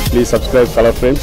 Please subscribe Color Frames.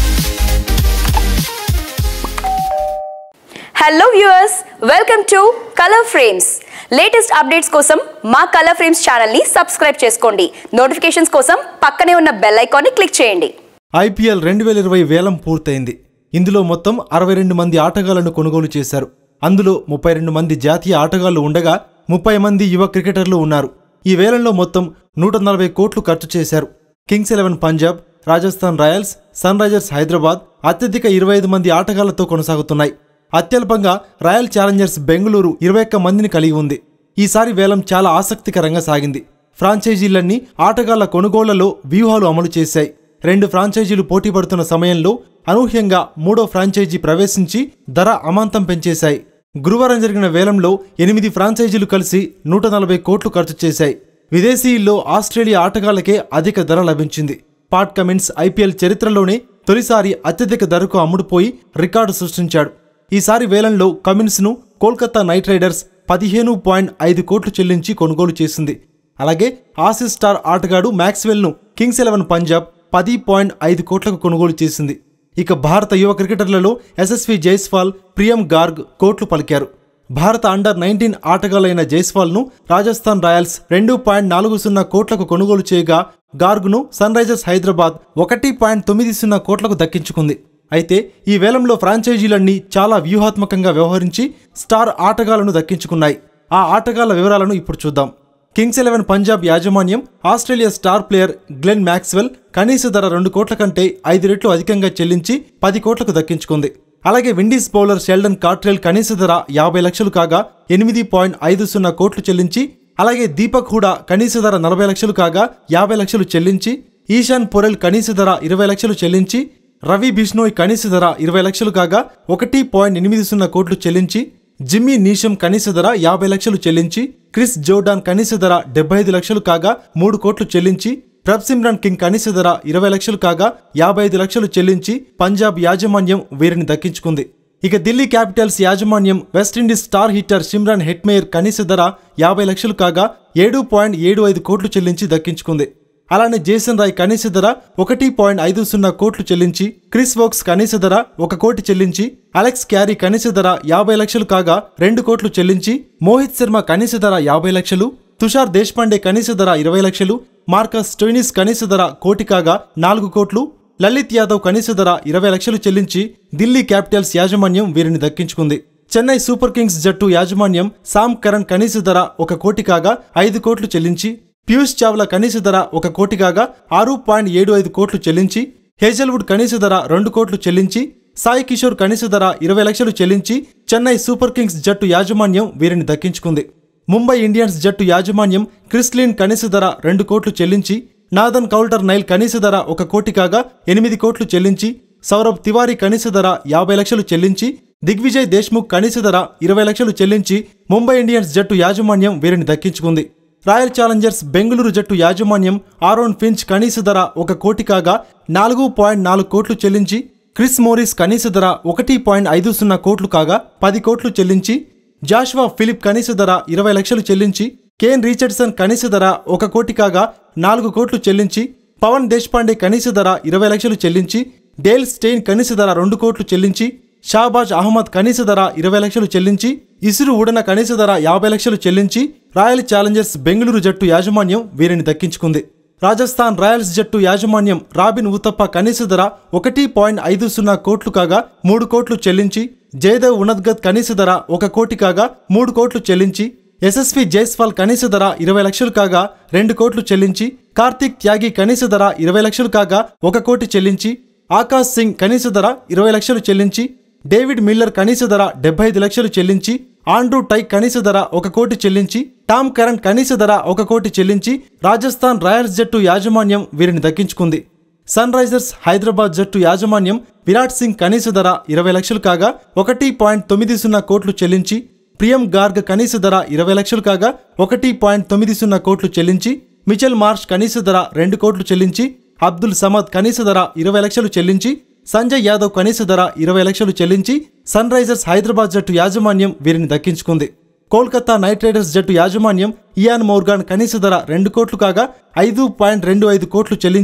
Hello viewers welcome to Color Frames latest updates కోసం మా Color Frames ఛానల్ని subscribe చేసుకోండి notifications కోసం పక్కనే ఉన్న బెల్ ఐకాన్ని క్లిక్ చేయండి ఐపీఎల్ రెండు వేల ఇరవై వేలం పూర్తయింది ఇందులో మొత్తం అరవై రెండు మంది ఆటగాళ్లను కొనుగోలు చేశారు అందులో ముప్పై రెండు మంది జాతీయ ఆటగాళ్లు ఉండగా ముప్పై మంది యువ క్రికెటర్లు ఉన్నారు ఈ వేలంలో మొత్తం నూట నలభై కోట్లు ఖర్చు చేశారు Kings Eleven Punjab Rajasthan Royals Sunrisers Hyderabad అత్యధిక ఇరవై ఐదు మంది ఆటగాళ్లతో కొనసాగుతున్నాయి అత్యల్పంగా రాయల్ ఛాలెంజర్స్ బెంగళూరు ఇరవై ఒక్క మందిని కలిగి ఉంది ఈసారి వేలం చాలా ఆసక్తికరంగా సాగింది ఫ్రాంచైజీలన్నీ ఆటగాళ్ల కొనుగోళ్లలో వ్యూహాలు అమలు చేశాయి రెండు ఫ్రాంచైజీలు పోటీ పడుతున్న సమయంలో అనూహ్యంగా మూడో ఫ్రాంచైజీ ప్రవేశించి ధర అమాంతం పెంచేశాయి గురువారం జరిగిన వేలంలో ఎనిమిది ఫ్రాంచైజీలు కలిసి నూట నలభై కోట్లు ఖర్చు చేశాయి విదేశీయుల్లో ఆస్ట్రేలియా ఆటగాళ్లకే అధిక ధర లభించింది పాట్ కమిన్స్ ఐపీఎల్ చరిత్రలోనే తొలిసారి అత్యధిక ధరకు అమ్ముడుపోయి రికార్డు సృష్టించాడు ఈసారి వేలంలో కమిన్స్ను కోల్కతా నైట్ రైడర్స్ పదిహేను పాయింట్ ఐదు కోట్లు చెల్లించి కొనుగోలు చేసింది అలాగే ఆసీస్ స్టార్ ఆటగాడు మ్యాక్స్వెల్ను కింగ్స్ ఎలెవన్ పంజాబ్ పది పాయింట్ ఐదు కోట్లకు కొనుగోలు చేసింది ఇక భారత యువ క్రికెటర్లలో యశస్వి జైస్వాల్ ప్రియం గార్గ్ కోట్లు పలికారు భారత అండర్ నైన్టీన్ ఆటగాళ్లైన జైస్వాల్ను రాజస్థాన్ రాయల్స్ రెండు పాయింట్ నాలుగు సున్నా కోట్లకు కొనుగోలు చేయగా గార్గ్ను సన్ రైజర్స్ హైదరాబాద్ ఒకటి పాయింట్ తొమ్మిది సున్నా కోట్లకు దక్కించుకుంది అయితే ఈ వేలంలో ఫ్రాంచైజీలన్నీ చాలా వ్యూహాత్మకంగా వ్యవహరించి స్టార్ ఆటగాళ్లను దక్కించుకున్నాయి ఆ ఆటగాళ్ల వివరాలను ఇప్పుడు చూద్దాం కింగ్స్ ఎలెవన్ పంజాబ్ యాజమాన్యం Australia star player Glenn Maxwell కనీస ధర రెండు కోట్ల కంటే ఐదు రెట్లు అధికంగా చెల్లించి పది కోట్లకు దక్కించుకుంది అలాగే విండీస్ బౌలర్ షెల్డన్ కార్ట్రెల్ కనీస ధర యాభై లక్షలు కాగా ఎనిమిది పాయింట్ ఐదు సున్నా కోట్లు చెల్లించి అలాగే దీపక్ హూడా కనీస ధర నలభై లక్షలు కాగా యాభై లక్షలు చెల్లించి ఈశాన్ పొరెల్ కనీస ధర ఇరవై లక్షలు చెల్లించి రవి బిష్నోయ్ కనీస ధర ఇరవై లక్షలు కాగా ఒకటి పాయింట్ ఎనిమిది సున్నా కోట్లు చెల్లించి జిమ్మీ నీషం కనీస ధర యాభై లక్షలు చెల్లించి క్రిస్ జోర్డాన్ కనీస ధర డెబ్బై ఐదు లక్షలు కాగా మూడు కోట్లు చెల్లించి ప్రభ్ కింగ్ కనీస ధర ఇరవై లక్షలు కాగా యాభై ఐదు లక్షలు చెల్లించి పంజాబ్ యాజమాన్యం వీరిని దక్కించుకుంది ఇక ఢిల్లీ క్యాపిటల్స్ యాజమాన్యం West Indies star hitter Shimron Hetmyer కనీస ధర యాభై లక్షలు కాగా ఏడు పాయింట్ ఏడు ఐదు కోట్లు చెల్లించి దక్కించుకుంది అలానే జేసన్ రాయ్ కనీస ధర ఒకటి పాయింట్ ఐదు సున్నా కోట్లు చెల్లించి క్రిస్ వోక్స్ కనీస ధర ఒక కోటి చెల్లించి అలెక్స్ క్యారీ కనీస ధర యాభై లక్షలు కాగా రెండు కోట్లు చెల్లించి మోహిత్ శర్మ కనీస ధర యాభై లక్షలు తుషార్ దేశ్పాండే కనీస ధర ఇరవై లక్షలు మార్కస్ స్టోయినిస్ కనీస ధర కోటి కాగా నాలుగు కోట్లు లలిత్ యాదవ్ కనీస ధర ఇరవై లక్షలు చెల్లించి ఢిల్లీ క్యాపిటల్స్ యాజమాన్యం వీరిని దక్కించుకుంది చెన్నై సూపర్ కింగ్స్ జట్టు యాజమాన్యం సామ్ కరణ్ కనీస ధర ఒక కోటి కాగా ఐదు కోట్లు చెల్లించి పీయూష్ చావ్లా కనీస ధర ఒక కోటి కాగా ఆరు పాయింట్ ఏడు ఐదు కోట్లు చెల్లించి హేజల్వుడ్ కనీస ధర రెండు కోట్లు చెల్లించి సాయి కిషోర్ కనీస ధర ఇరవై లక్షలు చెల్లించి చెన్నై సూపర్ కింగ్స్ జట్టు యాజమాన్యం వీరిని దక్కించుకుంది ముంబై ఇండియన్స్ జట్టు యాజమాన్యం క్రిస్లిన్ కనీస ధర రెండు కోట్లు చెల్లించి నాదన్ కౌల్టర్ నైల్ కనీస ధర ఒక కోటి కాగా ఎనిమిది కోట్లు చెల్లించి సౌరభ్ తివారీ కనీస ధర యాభై లక్షలు చెల్లించి దిగ్విజయ్ దేశ్ముఖ్ కనీస ధర ఇరవై లక్షలు చెల్లించి ముంబై ఇండియన్స్ జట్టు యాజమాన్యం వీరిని దక్కించుకుంది రాయల్ ఛాలెంజర్స్ బెంగళూరు జట్టు యాజమాన్యం ఆరోన్ ఫించ్ కనీస ధర ఒక కోటి కాగా నాలుగు పాయింట్ నాలుగు కోట్లు చెల్లించి క్రిస్ మోరిస్ కనీస ధర ఒకటి పాయింట్ ఐదు సున్నా కోట్లు కాగా పది కోట్లు చెల్లించి జాషువా ఫిలిప్ కనీస ధర ఇరవై లక్షలు చెల్లించి కేన్ రీచర్డ్సన్ కనీస ధర ఒక కోటి కాగా నాలుగు కోట్లు చెల్లించి పవన్ దేశ్పాండే కనీస ధర ఇరవై లక్షలు చెల్లించి డేల్ స్టెయిన్ కనీస ధర రెండు కోట్లు చెల్లించి షాబాజ్ అహ్మద్ కనీస ధర ఇరవై లక్షలు చెల్లించి ఇసురు ఉడన కనీస ధర యాభై లక్షలు చెల్లించి రాయల్ ఛాలెంజర్స్ బెంగళూరు జట్టు యాజమాన్యం వీరిని దక్కించుకుంది రాజస్థాన్ రాయల్స్ జట్టు యాజమాన్యం రాబిన్ ఉతప్ప కనీస ధర ఒకటి పాయింట్ ఐదు సున్నా కోట్లు కాగా మూడు కోట్లు చెల్లించి జయదేవ్ ఉన్నద్గత్ కనీస ధర ఒక కోటి కాగా మూడు కోట్లు చెల్లించి యశస్వి జైస్వాల్ కనీస ధర ఇరవై లక్షలు కాగా రెండు కోట్లు చెల్లించి కార్తిక్ త్యాగి కనీస ధర ఇరవై లక్షలు కాగా ఒక కోటి చెల్లించి ఆకాశ్ సింగ్ కనీస ధర ఇరవై లక్షలు చెల్లించి డేవిడ్ మిల్లర్ కనీస ధర డెబ్బై ఐదు లక్షలు చెల్లించి ఆండ్రూ టై కనీస ధర ఒక కోటి చెల్లించి టామ్ కరణ్ కనీస ధర ఒక కోటి చెల్లించి రాజస్థాన్ రాయల్స్ జట్టు యాజమాన్యం వీరిని దక్కించుకుంది సన్ రైజర్స్ హైదరాబాద్ జట్టు యాజమాన్యం విరాట్ సింగ్ కనీస ధర ఇరవై లక్షలు కాగా ఒకటి పాయింట్ తొమ్మిది సున్నా కోట్లు చెల్లించి ప్రియం గార్గ్ కనీస ధర ఇరవై లక్షలు కాగా ఒకటి పాయింట్ తొమ్మిది సున్నా కోట్లు చెల్లించి మిచెల్ మార్ష్ కనీస ధర రెండు కోట్లు చెల్లించి అబ్దుల్ సమద్ కనీస ధర ఇరవై లక్షలు చెల్లించి సంజయ్ యాదవ్ కనీస ధర ఇరవై లక్షలు చెల్లించి సన్ రైజర్స్ హైదరాబాద్ జట్టు యాజమాన్యం వీరిని దక్కించుకుంది కోల్కతా నైట్ రైడర్స్ జట్టు యాజమాన్యం ఇయాన్ మోర్గాన్ కనీస ధర రెండు కోట్లు కాగా ఐదు పాయింట్ రెండు ఐదు కోట్లు చెల్లించి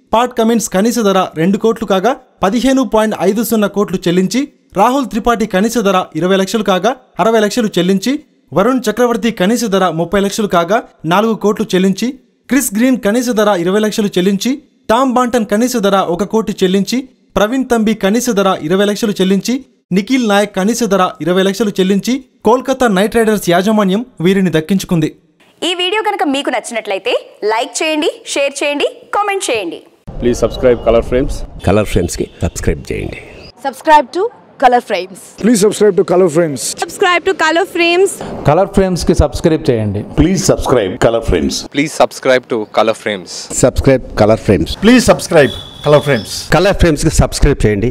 పాట్ కమిన్స్ కనీస ధర రెండు కోట్లు కాగా పదిహేను పాయింట్ ఐదు సున్నా కోట్లు చెల్లించి రాహుల్ త్రిపాఠి కనీస ధర ఇరవై లక్షలు కాగా అరవై లక్షలు చెల్లించి వరుణ్ చక్రవర్తి కనీస ధర ముప్పై లక్షలు కాగా నాలుగు కోట్లు చెల్లించి క్రిస్ గ్రీన్ కనీస ధర ఇరవై లక్షలు చెల్లించి టామ్ బాంటన్ కనీస ధర ఒక కోటి చెల్లించి ప్రవీణ్ తంబి కనీస ధర ఇరవై లక్షలు చెల్లించి నిఖిల్ నాయక్ కనీస ధర ఇరవై లక్షలు చెల్లించి కోల్కతా నైట్ రైడర్స్ యాజమాన్యం వీరిని దక్కించుకుంది ఈ వీడియో కనుక మీకు నచ్చినట్లయితే లైక్ చేయండి షేర్ చేయండి కామెంట్ చేయండి please subscribe Color Frames Color ఫ్రేమ్స్కి సబ్స్క్రైబ్ చేయండి subscribe to color frames Please subscribe to Color Frames. subscribe to color frames Color ఫ్రేమ్స్కి సబ్స్క్రైబ్ చేయండి Please subscribe Color Frames. Please subscribe to Color Frames. Subscribe Color Frames Please subscribe Color Frames. Color ఫ్రేమ్స్కి subscribe చేయండి